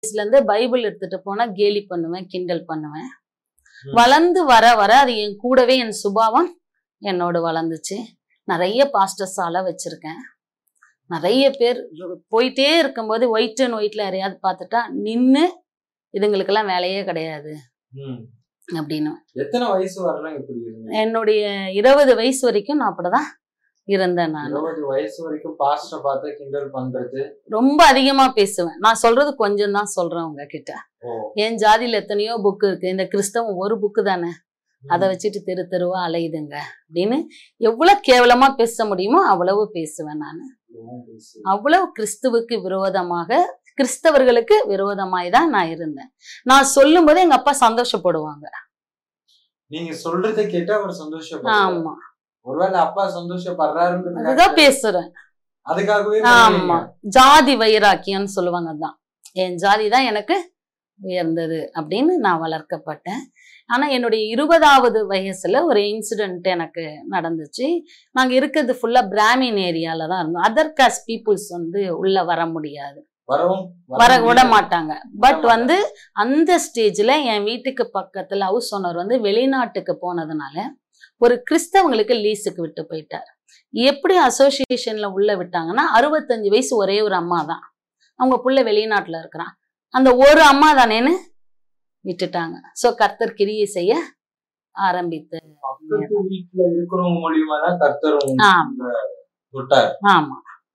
வயசுல இருந்து பைபிள் எடுத்துட்டு போனா கேலி பண்ணுவேன் கிண்டல் பண்ணுவேன் ம். வளர்ந்து வர வர அது என் கூடவே என் சுபாவம் என்னோட வளர்ந்துச்சு நிறைய பாஸ்டர்ஸ் அல வச்சிருக்கேன் நிறைய பேர் போயிட்டே இருக்கும்போது ஒயிட் அண்ட் ஒயிட்ல யாரையாவது பார்த்துட்டா நின்று இதுங்களுக்கெல்லாம் வேலையே கிடையாது ம். அப்படின்னு எத்தனை வயசு வரலாம் இப்படி இருந்தீங்க என்னுடைய இருபது வயசு வரைக்கும் நான் அப்படிதான் இருந்தேன் நான் இருபது வயசு வரைக்கும் பாஸ்டர் பார்த்து கிண்டல் பண்றது ரொம்ப அதிகமா பேசுவேன் நான் சொல்றது கொஞ்சம் தான் சொல்றேன் உங்ககிட்ட ஓ என் ஜாதியில எத்தனையோ புக்கு இருக்கு இந்த கிறிஸ்தவம் ஒரு புக்கு தானே அதை வச்சுட்டு தெரு தெருவா அலையுதுங்க அப்படின்னு எவ்வளவு கேவலமா பேச முடியுமோ அவ்வளவு பேசுவேன் நான் அவ்வளவு கிறிஸ்துவுக்கு விரோதமாக கிறிஸ்தவர்களுக்கு விரோதமாய் தான் நான் இருந்தேன் நான் சொல்லும் போது எங்க அப்பா சந்தோஷப்படுவாங்க நீங்க சொல்றதை கேட்டு அவர் சந்தோஷப்படுறாரு ஆமா ஒருவேளை அப்பா சந்தோஷப்படுறாருன்னு அதுதான் பேசுறேன் அதுக்காகவே ஆமா ஜாதி வைராக்கியம்னு சொல்லுவாங்க அதான் என் ஜாதி தான் எனக்கு உயர்ந்தது அப்படின்னு நான் வளர்க்கப்பட்டேன் ஆனா என்னுடைய இருபதாவது வயசுல ஒரு இன்சிடென்ட் எனக்கு நடந்துச்சு நாங்க இருக்கிறது ஃபுல்லா பிராமின் ஏரியால தான் இருந்தோம் அதர் காஸ்ட் பீப்புள்ஸ் வந்து உள்ள வர முடியாது வரவும் வர விட முடியாது. மாட்டாங்க பட் மாட்டாங்க. வந்து அந்த ஸ்டேஜ்ல என் வீட்டுக்கு பக்கத்துல ஹவுஸ் ஓனர் வந்து வெளிநாட்டுக்கு போனதுனால ஒரு கிறிஸ்தவங்களுக்கு லீஸுக்கு விட்டு போயிட்டார் எப்படி அசோசியேஷன்ல உள்ள விட்டாங்கன்னா அறுபத்தஞ்சு வயசு ஒரே ஒரு அம்மா தான் அவங்க புள்ள வெளிநாட்டுல இருக்கிறான் அந்த ஒரு அம்மா தானேன்னு விட்டுட்டாங்க சோ கர்த்தர் கிரியை செய்ய ஆரம்பித்து பக்கத்து வீட்டுல இருக்கிறவங்க மூலியமா தான் கர்த்தர் உங்களை ஆமா தொட்டார் ஆமா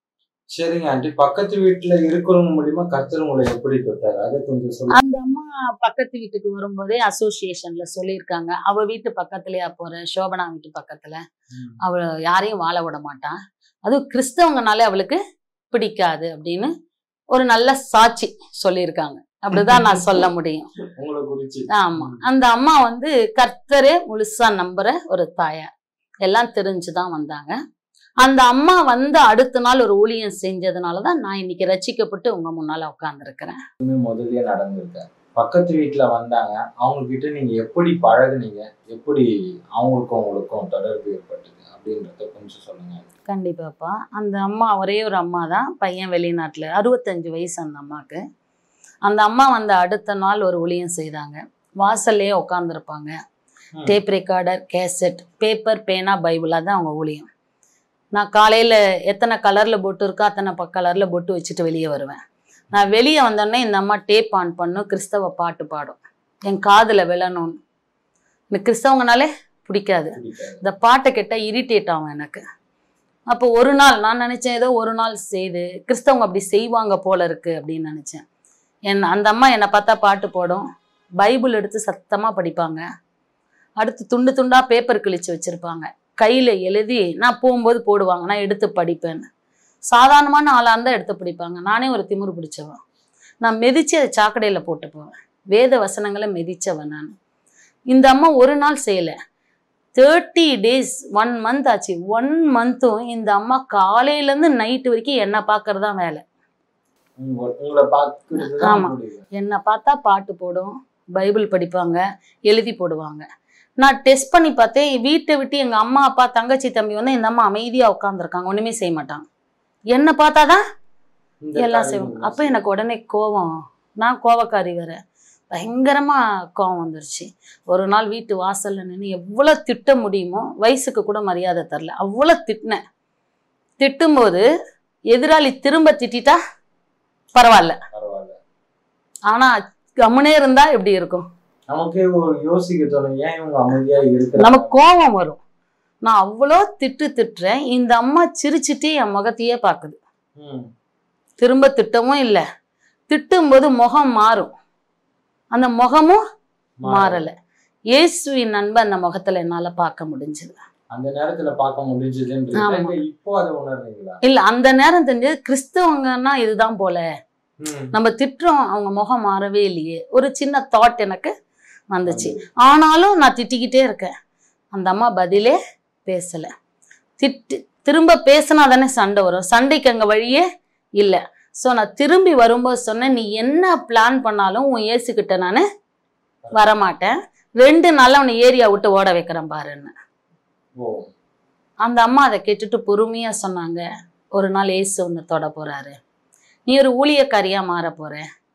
சரிங்க ஆண்டி பக்கத்து வீட்டுல இருக்கிறவங்க மூலியமா கர்த்தர் உங்களை எப்படி தொட்டார் அதை கொஞ்சம் சொல்லுங்க அந்த அம்மா பக்கத்து வீட்டுக்கு வரும்போதே அசோசியேஷன்ல சொல்லியிருக்காங்க அவ வீட்டு பக்கத்துலயா போற சோபனா வீட்டு பக்கத்துல ம். அவ யாரையும் வாழ விட மாட்டான் அதுவும் கிறிஸ்தவங்கனாலே அவளுக்கு பிடிக்காது அப்படின்னு ஒரு நல்ல சாட்சி சொல்லியிருக்காங்க அப்படிதான் நான் சொல்ல முடியும் உங்களை குறிச்சு ஆமா அந்த அம்மா வந்து கர்த்தரே முழுசா நம்புற ஒரு தாயார் எல்லாம் தெரிஞ்சுதான் வந்தாங்க அந்த அம்மா வந்து அடுத்த நாள் ஒரு ஊழியம் செஞ்சதுனாலதான் நான் இன்னைக்கு ரட்சிக்கப்பட்டு உங்க முன்னால உட்கார்ந்துருக்கிறேன் முதல்லயே நடந்திருக்க பக்கத்து வீட்டுல வந்தாங்க அவங்க கிட்ட நீங்க எப்படி பழகுனீங்க எப்படி அவங்களுக்கும் உங்களுக்கும் தொடர்பு ஏற்பட்டது அப்படின்றத கொஞ்சம் சொல்லுங்க கண்டிப்பாப்பா அந்த அம்மா ஒரே ஒரு அம்மா தான் பையன் வெளிநாட்டில் அறுபத்தஞ்சு வயசு அந்த அம்மாவுக்கு அந்த அம்மா வந்த அடுத்த நாள் ஒரு ஊழியம் செய்தாங்க வாசல்லே உட்காந்துருப்பாங்க ம். டேப் ரெக்கார்டர் கேசட் பேப்பர் பேனா பைபிள் அதான் அவங்க ஊழியம் நான் காலையில் எத்தனை கலரில் பொட்டு இருக்கோ அத்தனை ப கலரில் பொட்டு வச்சுட்டு வெளியே வருவேன் நான் வெளியே வந்தோடனே இந்த அம்மா டேப் ஆன் பண்ணும் கிறிஸ்தவ பாட்டு பாடும் என் காதில் விழணும்னு எனக்கு கிறிஸ்தவங்கனாலே பிடிக்காது பிடிக்காது. இந்த பாட்டை கேட்டால் இரிட்டேட் ஆகும் எனக்கு அப்போ ஒரு நாள் நான் நினச்சேன் ஏதோ ஒரு நாள் செய்து கிறிஸ்தவங்க அப்படி செய்வாங்க போல இருக்கு அப்படின்னு நினச்சேன் என் அந்த அம்மா என்னை பார்த்தா பாட்டு போடும் பைபிள் எடுத்து சத்தமாக படிப்பாங்க அடுத்து துண்டு துண்டா பேப்பர் கிழிச்சு வச்சிருப்பாங்க கையில் எழுதி நான் போகும்போது போடுவாங்க நான் எடுத்து படிப்பேன்னு சாதாரணமான ஆளாக இருந்தால் எடுத்து படிப்பாங்க நானே ஒரு திமிரு பிடிச்சவன் நான் மிதிச்சு அதை சாக்கடையில் போட்டு போவேன் வேத வசனங்களை மிதிச்சவன் நான் இந்த அம்மா ஒரு நாள் செய்யலை தேர்ட்டி டேஸ் ஒன் மந்த் ஆச்சு ஒன் மந்த்தும் இந்த அம்மா காலையிலேருந்து நைட்டு வரைக்கும் என்னை பார்க்கறது தான் வேலை உங்க- உங்களை பார்க்கறது தான் ஆமா. முடியும் என்னை பார்த்தா பாட்டு போடும் பைபிள் படிப்பாங்க எழுதி போடுவாங்க நான் டெஸ்ட் பண்ணி பார்த்தேன் வீட்டை விட்டு எங்கள் அம்மா அப்பா தங்கச்சி தம்பி வந்து இந்த அம்மா அமைதியாக உட்காந்துருக்காங்க ஒன்றுமே செய்ய மாட்டாங்க என்னை பார்த்தாதான் இந்த எல்லாம் செய்வாங்க காரியங்கள் அப்போ எனக்கு உடனே கோவம் நான் கோவக்காரி வேற பயங்கரமா கோவம் வந்துருச்சு ஒரு நாள் வீட்டு வாசல்ல நின்று எவ்வளோ திட்ட முடியுமோ வயசுக்கு கூட மரியாதை தரல அவ்வளோ திட்டினேன் திட்டும்போது எதிராளி திரும்ப திட்டிட்டா பரவாயில்ல பரவாயில்ல ஆனா கம்முனே இருந்தா எப்படி இருக்கும் நமக்கே ஒரு யோசிக்க தோணும் ஏன் இவங்க அமைதியா இருக்கிறாங்க நமக்கு கோபம் வரும் நான் அவ்வளோ திட்டு திட்டுறேன் இந்த அம்மா சிரிச்சிட்டு என் முகத்தையே பார்க்குது ம். திரும்ப திட்டவும் இல்லை திட்டும்போது முகம் மாறும் அந்த முகமும் மாறல இயேசுவின் அன்பை அந்த முகத்துல என்னால பார்க்க முடிஞ்சது அந்த நேரத்துல பார்க்க முடிஞ்சதுன்றது ஆமா. இல்ல இப்போ அதை உணர்றீங்களா இல்ல அந்த நேரம் தெரிஞ்சது கிறிஸ்தவங்கன்னா இதுதான் போல ம். நம்ம திட்டுறோம் அவங்க முகம் மாறவே இல்லையே ஒரு சின்ன தாட் எனக்கு வந்துச்சு ஆனாலும் நான் திட்டிக்கிட்டே இருக்கேன் அந்த அம்மா பதிலே பேசல திட்டு திரும்ப பேசினா தானே சண்டை வரும் சண்டைக்கு அங்க வழியே இல்லை ஸோ நான் திரும்பி வரும்போது சொன்னேன் நீ என்ன பிளான் பண்ணாலும் உன் ஏசுக்கிட்ட நான் வரமாட்டேன் ரெண்டு நாள்ல உன்னை ஏரியா விட்டு ஓட வைக்கிறேன் பாருன்னு ஓ அந்த அம்மா அதை கேட்டுட்டு பொறுமையா சொன்னாங்க ஒரு நாள் ஏசு உன்னை தொட போறாரு நீ ஒரு ஊழியக்காரியா மாற போற